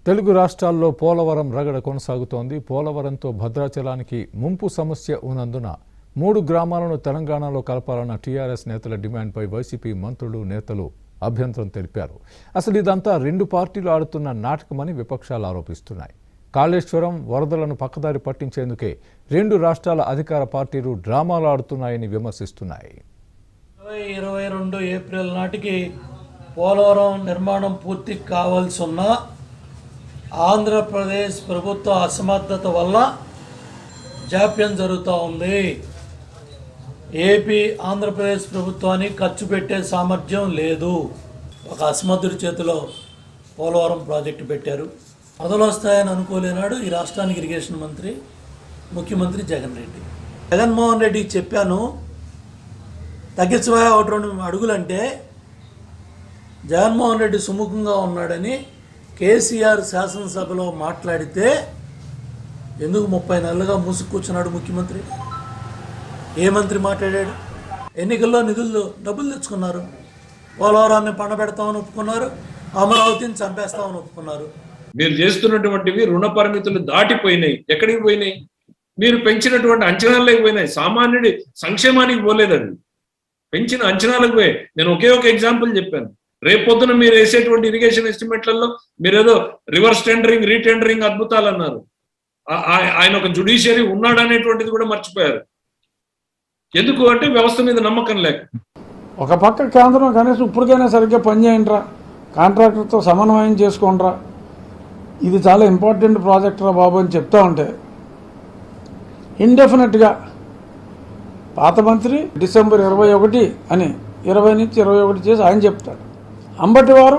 తెలుగు రాష్ట్రాల్లో పోలవరం రగడ కొనసాగుతోంది పోలవరంతో భద్రాచలానికి ముంపు సమస్య ఉన్నందున మూడు గ్రామాలను తెలంగాణలో కలపాలన్న టీఆర్ఎస్ నేతల డిమాండ్పై వైసీపీ మంత్రులు నేతలు అభ్యంతరం తెలిపారు అసలు ఇదంతా రెండు పార్టీలు ఆడుతున్న నాటకమని విపక్షాలు ఆరోపిస్తున్నాయి కాళేశ్వరం వరదలను పక్కదారి పట్టించేందుకే రెండు రాష్ట్రాల అధికార పార్టీలు డ్రామాలు ఆడుతున్నాయని విమర్శిస్తున్నాయి ఇరవై ఇరవై రెండు ఏప్రిల్ నాటికి పోలవరం నిర్మాణం పూర్తి కావాల్సి ఉన్న ఆంధ్రప్రదేశ్ ప్రభుత్వ అసమర్థత వల్ల జాప్యం జరుగుతూ ఉంది ఏపీ ఆంధ్రప్రదేశ్ ప్రభుత్వానికి ఖర్చు పెట్టే సామర్థ్యం లేదు ఒక అసమర్థుడి చేతిలో పోలవరం ప్రాజెక్టు పెట్టారు మొదలు వస్తాయని అనుకోలేనాడు ఈ రాష్ట్రానికి ఇరిగేషన్ మంత్రి ముఖ్యమంత్రి జగన్ రెడ్డి జగన్మోహన్ రెడ్డికి చెప్పాను తగ్గించబోయే ఒకటి రెండు అడుగులంటే జగన్మోహన్ రెడ్డి సుముఖంగా ఉన్నాడని కేసీఆర్ శాసనసభలో మాట్లాడితే ఎందుకు ముప్పై నెలలుగా మూసుకు కూర్చున్నాడు ముఖ్యమంత్రి ఏ మంత్రి మాట్లాడాడు ఎన్నికల్లో నిధులు డబ్బులు తెచ్చుకున్నారు పోలవరాన్ని పండబెడతామని ఒప్పుకున్నారు అమరావతిని చంపేస్తామని ఒప్పుకున్నారు మీరు చేస్తున్నటువంటివి రుణ పరిమితులు దాటిపోయినాయి ఎక్కడికి పోయినాయి మీరు పెంచినటువంటి అంచనాలకు పోయినాయి సామాన్యుడి సంక్షేమానికి పోలేదు అది పెంచిన అంచనాలకు పోయి నేను ఒకే ఒక ఎగ్జాంపుల్ చెప్పాను రేపొద్దున మీరు వేసేటువంటి ఇరిగేషన్ ఎస్టిమేట్లలో మీరేదో రివర్స్ టెండరింగ్ రీటెండరింగ్ అద్భుతాలు అన్నారు ఆ- ఆ- ఆయన ఒక జుడిషియరీ ఉన్నాడనేటువంటిది కూడా మర్చిపోయారు ఎందుకు అంటే వ్యవస్థ మీద నమ్మకం లేక ఒక పక్క కేంద్రం కనీసం ఇప్పటికైనా సరిగ్గా పనిచేయండిరా కాంట్రాక్టర్తో సమన్వయం చేసుకోండిరా ఇది చాలా ఇంపార్టెంట్ ప్రాజెక్ట్ రా బాబు అని చెప్తా ఉంటే ఇండెఫినెట్గా పాత మంత్రి డిసెంబర్ ఇరవై ఒకటి అని ఇరవై నుంచి ఇరవై ఒకటి చేసి ఆయన చెప్తాడు అంబటి వారు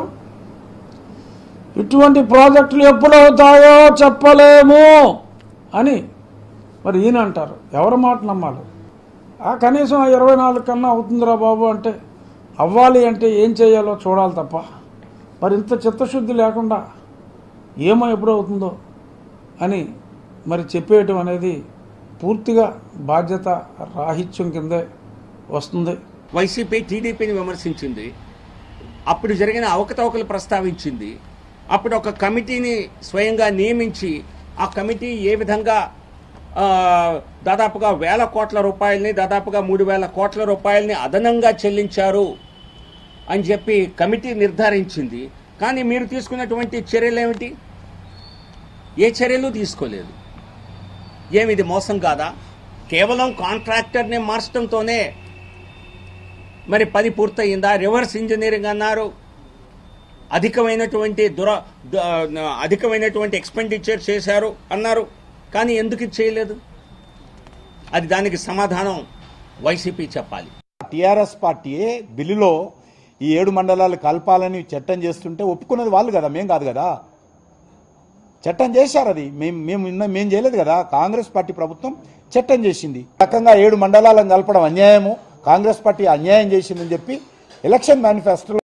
ఇటువంటి ప్రాజెక్టులు ఎప్పుడు అవుతాయో చెప్పలేము అని మరి ఈయన అంటారు ఎవరి మాట నమ్మాలి ఆ కనీసం ఆ ఇరవై నాలుగు కన్నా అవుతుందిరా బాబు అంటే అవ్వాలి అంటే ఏం చేయాలో చూడాలి తప్ప మరి ఇంత చిత్తశుద్ధి లేకుండా ఏమో ఎప్పుడు అవుతుందో అని మరి చెప్పేయటం అనేది పూర్తిగా బాధ్యత రాహిత్యం కిందే వస్తుంది వైసీపీ టీడీపీని విమర్శించింది అప్పుడు జరిగిన అవకతవకలు ప్రస్తావించింది అప్పుడు ఒక కమిటీని స్వయంగా నియమించి ఆ కమిటీ ఏ విధంగా ఆ, దాదాపుగా వేల కోట్ల రూపాయలని దాదాపుగా మూడు వేల కోట్ల రూపాయలని అదనంగా చెల్లించారు అని చెప్పి కమిటీ నిర్ధారించింది కానీ మీరు తీసుకున్నటువంటి చర్యలు ఏమిటి ఏ చర్యలు తీసుకోలేదు ఏమిది మోసం కాదా కేవలం కాంట్రాక్టర్ని మార్చడంతోనే మరి పని పూర్తయిందా రివర్స్ ఇంజనీరింగ్ అన్నారు అధికమైనటువంటి దుర ద- అధికమైనటువంటి ఎక్స్పెండిచర్ చేశారు అన్నారు కానీ ఎందుకు ఇది చేయలేదు అది దానికి సమాధానం వైసీపీ చెప్పాలి టీఆర్ఎస్ పార్టీయే బిల్లులో ఈ ఏడు మండలాలు కలపాలని చట్టం చేస్తుంటే ఒప్పుకున్నది వాళ్ళు కదా మేం కాదు కదా చట్టం చేశారు అది మేము మేము నిన్న- మేము చేయలేదు కదా కాంగ్రెస్ పార్టీ ప్రభుత్వం చట్టం చేసింది ఈ రకంగా ఏడు మండలాలను కలపడం అన్యాయము కాంగ్రెస్ పార్టీ అన్యాయం చేసిందని చెప్పి ఎలక్షన్ మేనిఫెస్టోలో